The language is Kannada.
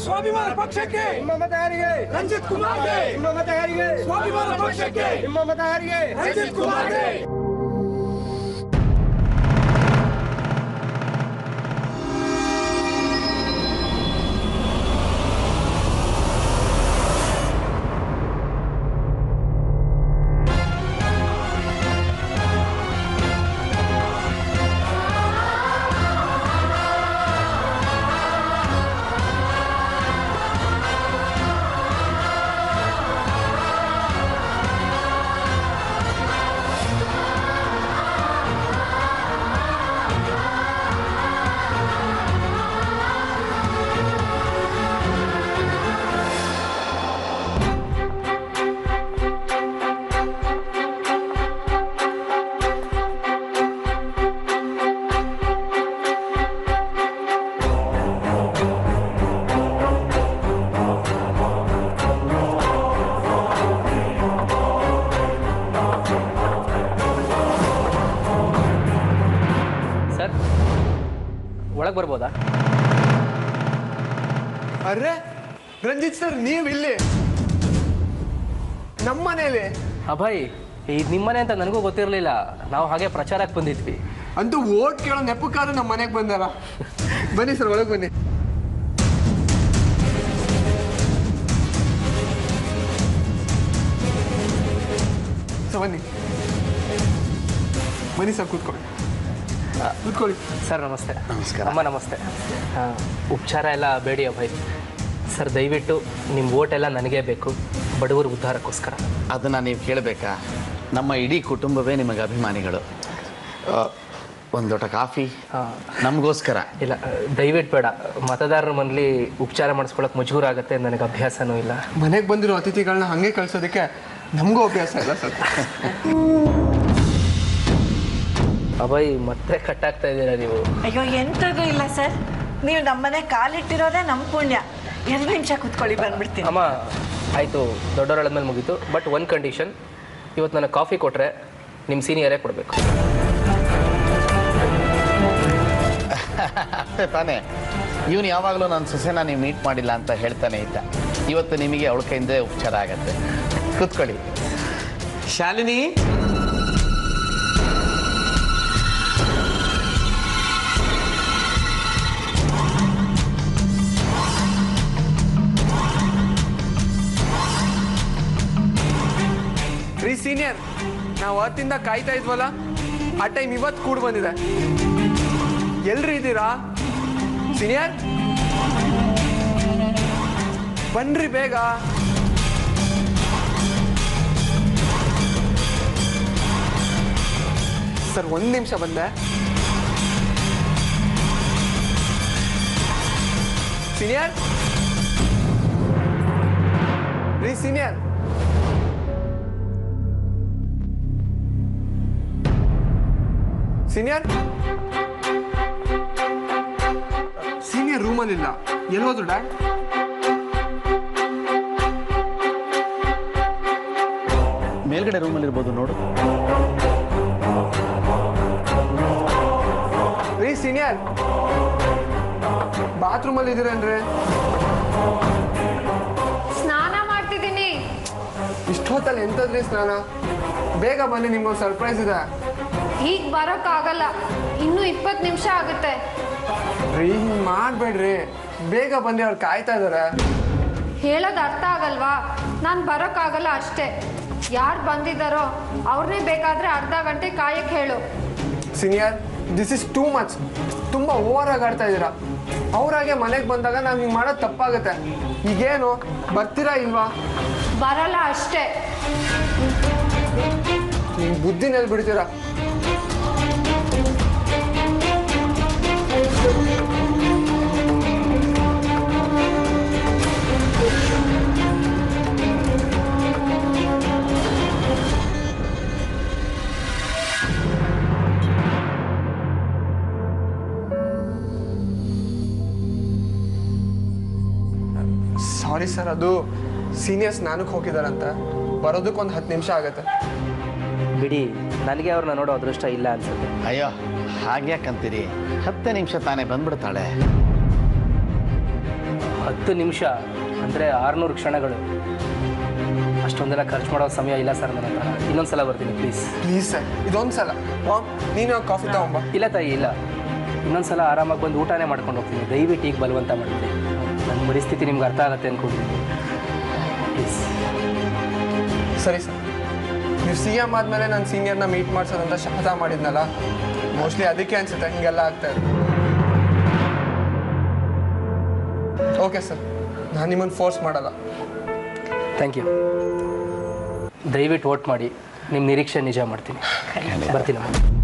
ಸ್ವಾಭಿಮಾನ ಪಕ್ಷಕ್ಕೆ ನಿಮ್ಮ ಮತ ಯಾರಿಗೆ ರಂಜಿತ್ ಕುಮಾರ್ಗೆ ನಿಮ್ಮ ಮತ ಯಾರಿಗೆ ಸ್ವಾಭಿಮಾನ ಪಕ್ಷಕ್ಕೆ ನಿಮ್ಮ ಮತ ಯಾರಿಗೆ ರಂಜಿತ್ ಕುಮಾರ್ಗೆ ಸರ್ ಒಳಗೆ ಬರ್ಬೋದಾ ಅರೆ ರಂಜಿತ್ ಸರ್ ನೀವು ಇಲ್ಲಿ ನಮ್ಮ ಮನೇಲಿ ಅಭಯ್ ಇದು ನಿಮ್ಮನೆ ಅಂತ ನನಗೂ ಗೊತ್ತಿರಲಿಲ್ಲ ನಾವು ಹಾಗೆ ಪ್ರಚಾರಕ್ಕೆ ಬಂದಿದ್ವಿ ಅಂತೂ ಓಟ್ ಕೇಳೋ ನೆಪಕ್ಕಾದ್ರೂ ನಮ್ಮ ಮನೆಗೆ ಬಂದಾರ ಬನ್ನಿ ಸರ್ ಒಳಗೆ ಬನ್ನಿ ಸರ್ ಬನ್ನಿ ಬನ್ನಿ ಸರ್ ಕೂತ್ಕೊಳ್ಳಿ ಕೂತ್ಕೊಳ್ಳಿ ಸರ್ ನಮಸ್ತೆ ನಮಸ್ಕಾರ. ಅಮ್ಮ ನಮಸ್ತೆ ಆ, ಉಪಚಾರ ಎಲ್ಲ ಬೇಡಿ ಅಭಯ್ ಸರ್ ದಯವಿಟ್ಟು ನಿಮ್ಮ ಓಟ್ ಎಲ್ಲ ನನಗೇ ಬೇಕು ಬಡವರ ಉದ್ಧಾರಕ್ಕೋಸ್ಕರ ಅದನ್ನು ನೀವು ಕೇಳಬೇಕಾ ನಮ್ಮ ಇಡೀ ಕುಟುಂಬವೇ ನಿಮಗೆ ಅಭಿಮಾನಿಗಳು ಒಂದು ಲೋಟ ಕಾಫಿ ಆ, ನಮಗೋಸ್ಕರ ಇಲ್ಲ ದಯವಿಟ್ಟು ಬೇಡ ಮತದಾರರ ಮನೇಲಿ ಉಪಚಾರ ಮಾಡಿಸ್ಕೊಳಕ್ಕೆ ಮುಜೂರ್ ಆಗುತ್ತೆ ನನಗೆ ಅಭ್ಯಾಸನೂ ಇಲ್ಲ ಮನೆಗೆ ಬಂದಿರೋ ಅತಿಥಿಗಳನ್ನ ಹಂಗೆ ಕಳ್ಸೋದಕ್ಕೆ ನಮಗೂ ಅಭ್ಯಾಸ ಇಲ್ಲ ಸರ್ ಅಭಯ್ ಮತ್ತೆ ಕಟ್ಟಾಗ್ತಾ ಇದ್ದೀರಾ ನೀವು ಅಯ್ಯೋ ಎಂಥದ್ದು ಇಲ್ಲ ಸರ್ ನೀವು ನಮ್ಮನೆ ಕಾಲಿಟ್ಟಿರೋದೇ ನಮ್ಮ ಪುಣ್ಯ ಎರಡು ನಿಮಿಷ ಕುತ್ಕೊಳ್ಳಿ ಬಂದ್ಬಿಡ್ತೀನಿ ಅಮ್ಮ ಆಯಿತು ದೊಡ್ಡವರ ಮೇಲೆ ಮುಗೀತು ಬಟ್ ಒಂದು ಕಂಡೀಷನ್ ಇವತ್ತು ನನಗೆ ಕಾಫಿ ಕೊಟ್ಟರೆ ನಿಮ್ಮ ಸೀನಿಯರೇ ಕೊಡಬೇಕು ಅಷ್ಟೇ ತಾನೇ ಇವನು ಯಾವಾಗಲೂ ನನ್ನ ಸೊಸೆನ ನೀವು ಮೀಟ್ ಮಾಡಿಲ್ಲ ಅಂತ ಹೇಳ್ತಾನೆ ಇದ್ದ ಇವತ್ತು ನಿಮಗೆ ಅವಳ ಕೈಯಿಂದ ಉಪಚಾರ ಆಗತ್ತೆ ಕೂತ್ಕೊಳ್ಳಿ ಶಾಲಿನಿ ರೀ ಸೀನಿಯರ್ ನಾವು ಅವತ್ತಿಂದ ಕಾಯ್ತಾ ಇದ್ವಲ್ಲ ಆ ಟೈಮ್ ಇವತ್ತು ಕೂಡ ಬಂದಿದೆ ಎಲ್ರಿ ಇದ್ದೀರಾ ಸೀನಿಯರ್ ಬನ್ರಿ ಬೇಗ ಸರ್ ಒಂದು ನಿಮಿಷ ಬಂದೆ ಸೀನಿಯರ್ ರೀ ಸೀನಿಯರ್ ಸೀನಿಯರ್ ಸೀನಿಯರ್ ರೂಮಲ್ಲಿಲ್ಲ ಎಲ್ಲಿ ಹೋದ್ರು ಡ್ಯಾಡ್ ಮೇಲ್ಗಡೆ ರೂಮಲ್ಲಿ ಇರ್ಬೋದು ನೋಡು ರೀ ಸೀನಿಯರ್ ಬಾತ್ರೂಮಲ್ಲಿ ಇದ್ದೀರೇನ್ರಿ ಸ್ನಾನ ಮಾಡ್ತಿದ್ದೀನಿ ಇಷ್ಟೊತ್ತಲ್ಲಿ ಎಂಥದ್ರಿ ಸ್ನಾನ ಬೇಗ ಬನ್ನಿ ನಿಮ್ಗೊಂದು ಸರ್ಪ್ರೈಸ್ ಇದೆ ಈಗ ಬರೋಕ್ಕಾಗಲ್ಲ ಇನ್ನೂ ಇಪ್ಪತ್ತು ನಿಮಿಷ ಆಗುತ್ತೆ ರೀ ಹಿಂಗ್ ಮಾಡ್ಬೇಡ್ರಿ ಬೇಗ ಬನ್ನಿ ಅವ್ರು ಕಾಯ್ತಾ ಇದಾರೆ ಹೇಳೋದು ಅರ್ಥ ಆಗಲ್ವಾ ನಾನು ಬರೋಕ್ಕಾಗಲ್ಲ ಅಷ್ಟೇ ಯಾರು ಬಂದಿದ್ದಾರೋ ಅವ್ರನ್ನೇ ಬೇಕಾದ್ರೆ ಅರ್ಧ ಗಂಟೆ ಕಾಯಕ್ಕೆ ಹೇಳು senior this is too much ತುಂಬ ಓವರ್ ಆಗಿ ಆಡ್ತಾ ಇದ್ದೀರಾ ಅವ್ರಾಗೆ ಮನೆಗೆ ಬಂದಾಗ ನಾವು ಹಿಂಗೆ ಮಾಡೋದು ತಪ್ಪಾಗುತ್ತೆ ಈಗೇನು ಬರ್ತೀರಾ ಇಲ್ವಾ ಬರಲ್ಲ ಅಷ್ಟೇ ನಿಮ್ಮ ಬುದ್ಧಿನಲ್ಲಿ ಬಿಡ್ತೀರಾ ಸಾರಿ ಸರ್ ಅದು ಸೀನಿಯರ್ ಸ್ನಾನಕ್ಕೆ ಹೋಗಿದಾರಂತ ಬರೋದಕ್ಕೆ ಒಂದು ಹತ್ತು ನಿಮಿಷ ಆಗುತ್ತೆ ಬಿಡಿ ನನಗೆ ಅವ್ರನ್ನ ನೋಡೋ ಅದೃಷ್ಟ ಇಲ್ಲ ಅನ್ಸುತ್ತೆ ಅಯ್ಯೋ ಹಾಗ್ಯಾಕಂತೀರಿ ಹತ್ತೇ ನಿಮಿಷ ತಾನೇ ಬಂದ್ಬಿಡ್ತಾಳೆ ಹತ್ತು ನಿಮಿಷ ಅಂದರೆ ಆರುನೂರು ಕ್ಷಣಗಳು ಅಷ್ಟೊಂದೆಲ್ಲ ಖರ್ಚು ಮಾಡೋ ಸಮಯ ಇಲ್ಲ ಸರ್ ನನ್ನ ಹತ್ರ ಇನ್ನೊಂದು ಸಲ ಬರ್ತೀನಿ ಪ್ಲೀಸ್ ಪ್ಲೀಸ್ ಸರ್ ಇದೊಂದು ಸಲ ಮಾಮ್ ನೀನು ಕಾಫಿ ತಗೊಂಬ ಇಲ್ಲ ತಾಯಿ ಇಲ್ಲ ಇನ್ನೊಂದು ಸಲ ಆರಾಮಾಗಿ ಬಂದು ಊಟನೇ ಮಾಡ್ಕೊಂಡು ಹೋಗ್ತೀನಿ ದಯವಿಟ್ಟು ಈಗ ಬಲವಂತ ಮಾಡ್ತೀನಿ ನನ್ನ ಪರಿಸ್ಥಿತಿ ನಿಮ್ಗೆ ಅರ್ಥ ಆಗುತ್ತೆ ಅಂದ್ಕೊಂಡಿದ್ದೀನಿ ಪ್ಲೀಸ್ ಸರಿ ಸರ್ ನೀವು ಸಿ ಎಮ್ ಆದಮೇಲೆ ನಾನು ಸೀನಿಯರ್ನ ಮೀಟ್ ಮಾಡ್ಸೋದಂತ ಶಪಥ ಮಾಡಿದ್ನಲ್ಲ ಮೋಸ್ಟ್ಲಿ ಅದಕ್ಕೆ ಅನ್ಸುತ್ತೆ ಹಿಂಗೆಲ್ಲ ಆಗ್ತಾ ಇದೆ ಓಕೆ ಸರ್ ನಾನು ನಿಮ್ಮನ್ನು ಫೋರ್ಸ್ ಮಾಡಲ್ಲ ಥ್ಯಾಂಕ್ ಯು ದಯವಿಟ್ಟು ವೋಟ್ ಮಾಡಿ ನಿಮ್ಮ ನಿರೀಕ್ಷೆ ನಿಜ ಮಾಡ್ತೀನಿ ಬರ್ತೀನಿ